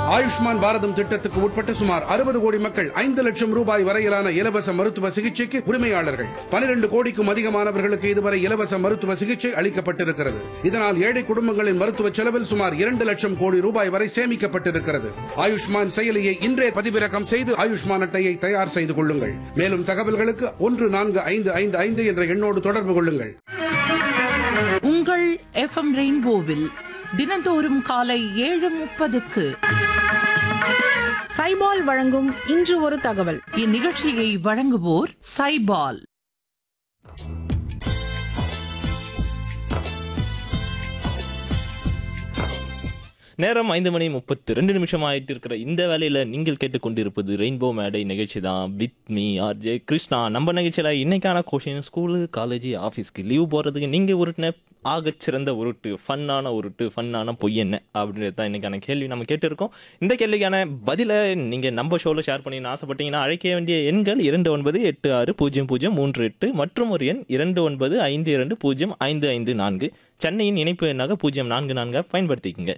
ஆயுஷ்மான் பாரதம் திட்டத்துக்கு உட்பட்ட சுமார் அறுபது கோடி மக்கள் ஐந்து லட்சம் ரூபாய் வரையிலான இலவச மருத்துவ சிகிச்சைக்கு உரிமையாளர்கள் பனிரெண்டு கோடிக்கும் அதிகமானவர்களுக்கு இதுவரை இலவச மருத்துவ சிகிச்சை அளிக்கப்பட்டிருக்கிறது இதனால் ஏழை குடும்பங்களின் மருத்துவ செலவில் சுமார் இரண்டு லட்சம் கோடி ரூபாய் வரை சேமிக்கப்பட்டிருக்கிறது ஆயுஷ்மான் செயலியை இன்றே பதிவிறக்கம் செய்து ஆயுஷ்மான் அட்டையை தயார் செய்து கொள்ளுங்கள் மேலும் தகவல்களுக்கு ஒன்று நான்கு ஐந்து ஐந்து ஐந்து என்ற எண்ணோடு தொடர்பு கொள்ளுங்கள் உங்கள் எஃப்எம் ரெயின்போவில் தினந்தோறும் காலை ஏழு முப்பதுக்கு சைபால் வழங்கும் இன்று ஒரு தகவல் இந்நிகழ்ச்சியை வழங்குவோர் சைபால் நேரம் ஐந்து மணி முப்பத்து ரெண்டு நிமிஷம் ஆயிட்டு இருக்கிற இந்த வேலையில நீங்கள் கேட்டுக்கொண்டிருப்பது ரெயின்போ மேடை நிகழ்ச்சி தான் வித் மீ ஆர்ஜே கிருஷ்ணா நம்ம நிகழ்ச்சியில இன்னைக்கான கொஷின் ஸ்கூலு காலேஜ் ஆஃபீஸ்க்கு லீவ் போறதுக்கு நீங்க உருட்டின ஆகச் சிறந்த உருட்டு ஃபன்னான உருட்டு ஃபன்னான பொய் என்ன அப்படின்றது தான் இன்னைக்கான கேள்வி நம்ம கேட்டிருக்கோம் இந்த கேள்விக்கான பதிலை நீங்க நம்ம ஷோல ஷேர் பண்ணி ஆசைப்பட்டீங்கன்னா அழைக்க வேண்டிய எண்கள் இரண்டு ஒன்பது எட்டு ஆறு பூஜ்ஜியம் பூஜ்ஜியம் மூன்று எட்டு மற்றும் ஒரு எண் இரண்டு ஒன்பது ஐந்து இரண்டு பூஜ்ஜியம் ஐந்து ஐந்து நான்கு சென்னையின் இணைப்பு எண்ணாக பூஜ்ஜியம் நான்கு நான்காக பயன்படுத்திக்கங்க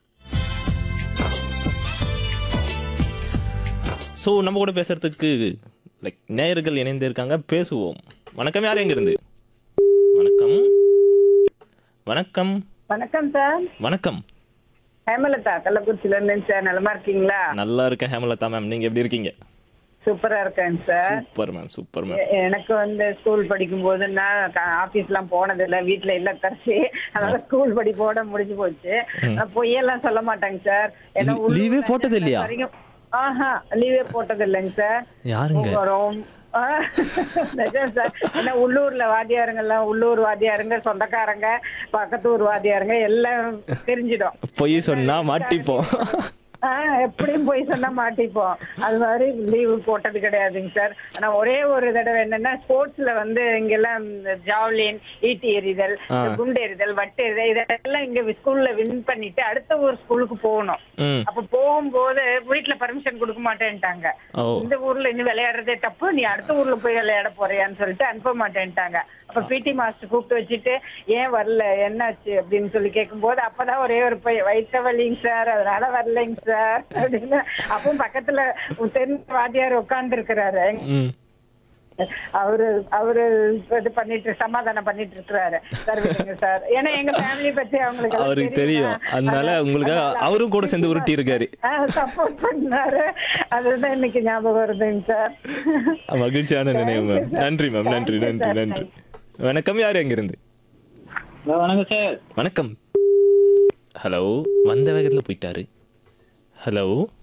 ஸோ நம்ம கூட பேசுறதுக்கு லைக் நேயர்கள் இணைந்து இருக்காங்க பேசுவோம் வணக்கம் யார் எங்க இருந்து வணக்கம் வணக்கம் வணக்கம் சார் வணக்கம் ஹேமலதா கள்ளக்குறிச்சில இருந்து சார் நலமா இருக்கீங்களா நல்லா இருக்கேன் ஹேமலதா மேம் நீங்க எப்படி இருக்கீங்க சூப்பரா இருக்கேன் sir super ma'am super ma'am எ- எனக்கு வந்து ஸ்கூல் படிக்கும் போது நான் ஆபீஸ் எல்லாம் போனது இல்ல வீட்டுல இல்ல தரசி அதனால ஸ்கூல் படிப்போட முடிஞ்சு போச்சு நான் பொய்யெல்லாம் சொல்ல மாட்டேங்க சார் ஏன்னா லீ- உள்ளூர்ல லீவே போட்டது இல்லையா? வரைக்கும் ஆஹா லீவே போட்டது இல்லைங்க சார் யாருங்க ரொம்ப- ஆ, நிஜம் சார் ஏன்னா உள்ளூர்ல வாத்தியாருங்க எல்லாம் உள்ளூர் வாத்தியாருங்க சொந்தக்காரங்க பக்கத்து ஊர் வாத்தியாருங்க எல்லாம் தெரிஞ்சிடும் பொய் சொன்னா மாட்டிப்போம் ஆஹ் எப்படியும் போய் சொன்னா மாட்டிப்போம் அது மாதிரி லீவு போட்டது கிடையாதுங்க சார் ஆனா ஒரே ஒரு தடவை என்னன்னா ஸ்போர்ட்ஸ்ல வந்து இங்கெல்லாம் ஜாவ்லின் ஈட்டி எறிதல் ஆ. குண்டு எறிதல் வட்டு எறிதல் இதெல்லாம் இங்க ஸ்கூல்ல வின் பண்ணிட்டு அடுத்த ஒரு ஸ்கூலுக்கு போகணும் ம் அப்ப போகும்போது வீட்டுல பர்மிஷன் கொடுக்க மாட்டேன்ட்டாங்க ஓ இந்த ஊர்ல இன்னும் விளையாடுறதே தப்பு நீ அடுத்த ஊர்ல போய் விளையாட போறியான்னு சொல்லிட்டு அனுப்ப மாட்டேன்ட்டாங்க அப்ப பிடி மாஸ்டர் கூப்பிட்டு வச்சுட்டு ஏன் வரல என்னாச்சு அப்படின்னு சொல்லி கேட்கும்போது அப்பதான் ஒரே ஒரு பையன் வயிற்ற வலிங்க சார் அதனால வரலைங்க சார் அப்படின்னு அப்போ பக்கத்துல தெரிஞ்ச வாத்தியார் உட்கார்ந்து இருக்கிறாரு ம் அவரு அவரு இது பண்ணிட்டு சமாதானம் பண்ணிட்டு இருக்கிறாரு சார் விடுங்க சார் ஏன்னா எங்க ஃபேமிலி பத்தி அவங்களுக்கு எல்லாம் அவருக்கு தெரியும் அதனால உங்களுக்கு அவரும் கூட சேர்ந்து உருட்டி இருக்காரு சப்போர்ட் பண்ணாரு அதுதான் இன்னைக்கு ஞாபகம் வருதுங்க சார் மகிழ்ச்சியான நினைவு மேம் நன்றி மேம் நன்றி நன்றி நன்றி வணக்கம் யார் எங்க இருந்து ஹலோ வணக்கம் சார் வணக்கம் ஹலோ வந்த வேகத்தில் போயிட்டாரு ஹலோ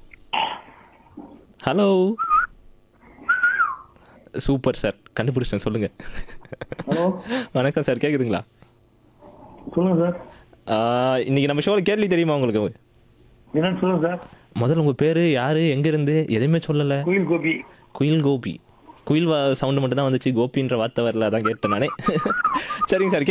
ஹலோ சூப்பர் சார் கண்டுபிடிச்சேன் சொல்லுங்க ஹலோ வணக்கம் சார் கேக்குதுங்களா சொல்லுங்க சார் ஆஹ், இன்னைக்கு நம்ம ஷோவில் கேள்வி தெரியுமா உங்களுக்கு என்னன்னு சொல்லுங்க சார் முதல்ல உங்க பேரு யாரு எங்க இருந்து எதையுமே சொல்லல குயில் கோபி குயில் கோபி குயில் சவுண்டு மட்டும் தான் வந்துச்சு கோபின்ற வார்த்தை வரல அதான் கேட்டேன் நானே சரிங்க சார்